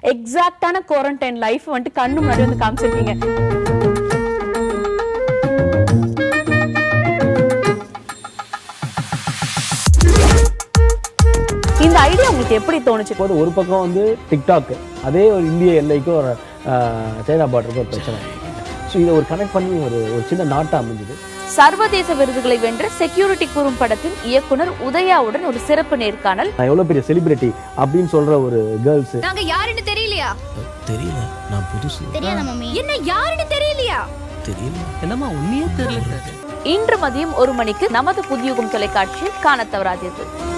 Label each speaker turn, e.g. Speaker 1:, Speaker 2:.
Speaker 1: எக்ஸாக்டான quarantine life வந்துட்டு கண்ணு முன்னாடி வந்து காமிச்சிருக்கீங்க இந்த ஐடியா உங்களுக்கு எப்படி தோணுச்சு
Speaker 2: போது ஒரு பக்கம் வந்து டிக்டாக் அதே ஒரு இந்திய எல்லைக்கும் ஒரு ஆஹ், சைனா பார்டருக்கும் ஒரு பிரச்சனை ஸோ இதை ஒரு கனெக்ட் பண்ணி ஒரு ஒரு சின்ன நாட்டா அமைஞ்சுது
Speaker 1: சர்வதேச விருதுகளை வென்ற செக்யூரிட்டி குறும்படத்தின் இயக்குனர் உதயாவுடன் ஒரு சிறப்பு நேர்காணல்
Speaker 2: நான் எவ்வளோ பெரிய செலிபிரிட்டி அப்படின்னு சொல்ற ஒரு கேர்ள்ஸ்
Speaker 3: நாங்க யாருன்னு தெரியலையா
Speaker 4: தெரியல நான் புதுசு
Speaker 3: தெரியாத மம்மி என்ன யாருன்னு தெரியலையா
Speaker 4: தெரியல என்னம்மா உண்மையே தெரியல
Speaker 1: இன்று மதியம் ஒரு மணிக்கு நமது புதியுகம் தொலைக்காட்சியில் காணத் தவறாதீர்கள்